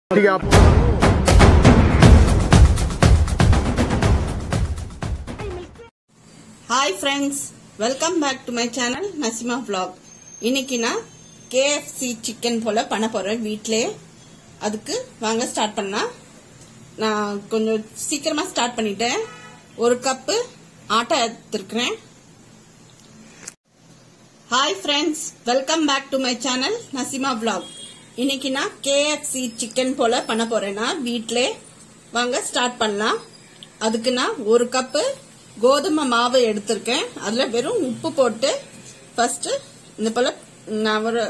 ठीक है आप hi friends welcome back to my channel Nasima vlog இன்னைக்கு நான் கேஎஃப்சி சிக்கன் போல பண்ண போறேன் வீட்டிலே அதுக்கு வாங்க ஸ்டார்ட் பண்ணா நான் கொஞ்சம் சீக்கிரமா ஸ்டார்ட் பண்ணிட்டேன் ஒரு கப்பு ஆட்டா எடுத்துருக்கிறேன் hi friends welcome back to my channel Nasima vlog இன்னைக்கு நான் கேஎஃப்சி சிக்கன் போல பண்ண போறேன்னா வீட்டிலே வாங்க ஸ்டார்ட் பண்ணலாம் அதுக்கு நான் ஒரு கப்பு கோதுமை மாவு எடுத்திருக்கேன் அதுல வெறும் உப்பு போட்டு ஃபர்ஸ்ட் இந்த போல நான் ஒரு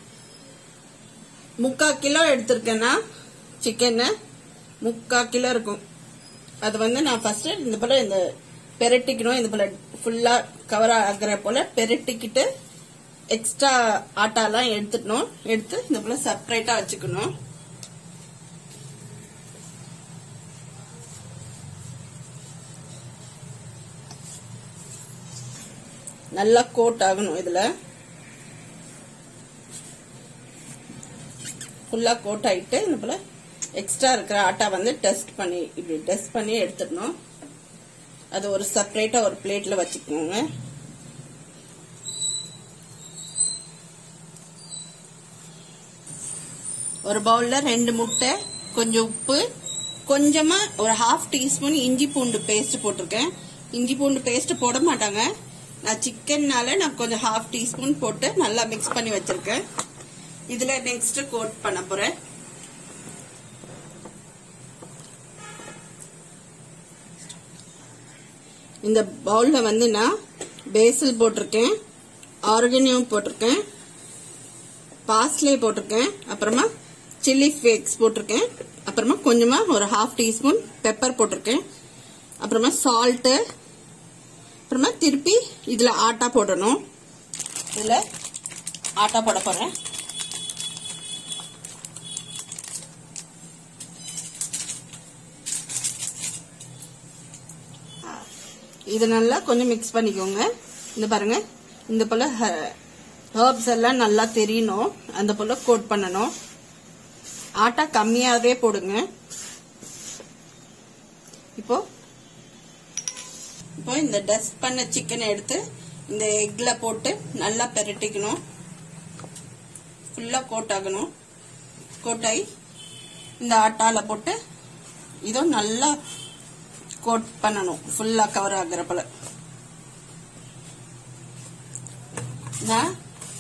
முக்கால் கிலோ எடுத்திருக்கேன்னா சிக்கனு முக்கால் கிலோ இருக்கும் அது வந்து நான் ஃபர்ஸ்ட் இந்த போல இந்த பெரட்டிக்கணும் இந்த போல ஃபுல்லா கவர் ஆகுற போல பெரட்டிக்கிட்டு எக்ஸ்ட்ரா ஆட்டாலாம் எடுத்துக்கணும் எடுத்து இந்த போல செப்பரேட்டா வச்சுக்கணும் நல்லா கோட் ஆகணும் இதுல ஃபுல்லா கோட் ஆயிட்டு இந்த போல எக்ஸ்ட்ரா இருக்கிற ஆட்டா வந்து டெஸ்ட் பண்ணி இப்படி டெஸ்ட் பண்ணி எடுத்துடணும் அது ஒரு செப்பரேட்டா ஒரு பிளேட்ல வச்சுக்கோங்க ஒரு பவுல்ல ரெண்டு முட்டை கொஞ்சம் உப்பு கொஞ்சமா ஒரு ஹாஃப் டீஸ்பூன் இஞ்சி பூண்டு பேஸ்ட் போட்டிருக்கேன் இஞ்சி பூண்டு பேஸ்ட் போட மாட்டாங்க நான் சிக்கன்னால நான் கொஞ்சம் ஹாஃப் டீஸ்பூன் போட்டு நல்லா மிக்ஸ் பண்ணி வச்சிருக்கேன் இதுல நெக்ஸ்ட் கோட் பண்ண போறேன் இந்த பவுல்ல வந்து நான் பேசில் போட்டிருக்கேன் ஆர்கனியம் போட்டிருக்கேன் பாஸ்லே போட்டிருக்கேன் அப்புறமா சில்லி ஃபிளேக்ஸ் போட்டிருக்கேன் அப்புறமா கொஞ்சமா ஒரு ஹாஃப் டீஸ்பூன் பெப்பர் போட்டிருக்கேன் அப்புறமா சால்ட்டு அப்புறமா திருப்பி இதுல ஆட்டா போடணும் இதுல ஆட்டா போட போறேன் இது நல்லா கொஞ்சம் மிக்ஸ் பண்ணிக்கோங்க இந்த பாருங்க இந்த போல ஹர்ப்ஸ் எல்லாம் நல்லா தெரியணும் அந்த போல கோட் பண்ணணும் ஆட்டா கம்மியாவே போடுங்க இப்போ இப்போ இந்த டஸ்ட் பண்ண சிக்கனை எடுத்து இந்த எக்ல போட்டு நல்லா பெரட்டிக்கணும் ஃபுல்லா கோட் ஆகணும் கோட் ஆகி இந்த ஆட்டால போட்டு இதுவும் நல்லா கோட் பண்ணணும் ஃபுல்லா கவர் ஆகுற போல நான்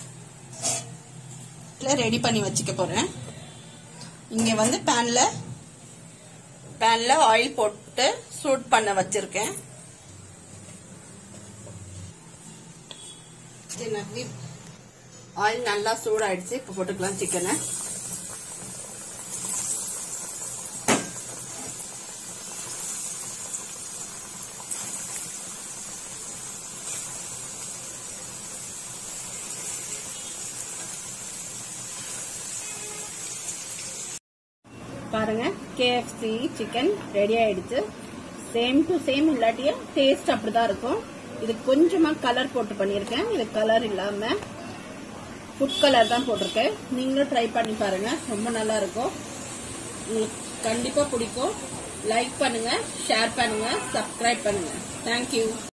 ரெடி பண்ணி வச்சுக்க போறேன் இங்க வந்து பேன்ல பேன்ல ஆயில் போட்டு சூட் பண்ண வச்சிருக்கேன் ஆயில் நல்லா சூடாயிடுச்சு இப்ப போட்டுக்கலாம் சிக்கனை பாருங்க கேஎஃப்சி சிக்கன் ரெடி ஆயிடுச்சு சேம் டு சேம் இல்லாட்டியும் டேஸ்ட் அப்படிதான் இருக்கும் இது கொஞ்சமா கலர் போட்டு பண்ணியிருக்கேன் இது கலர் இல்லாம ஃபுட் கலர் தான் போட்டிருக்கேன் நீங்களும் ட்ரை பண்ணி பாருங்க ரொம்ப நல்லா இருக்கும் உங்களுக்கு கண்டிப்பா பிடிக்கும் லைக் பண்ணுங்க ஷேர் பண்ணுங்க சப்ஸ்கிரைப் பண்ணுங்க தேங்க்யூ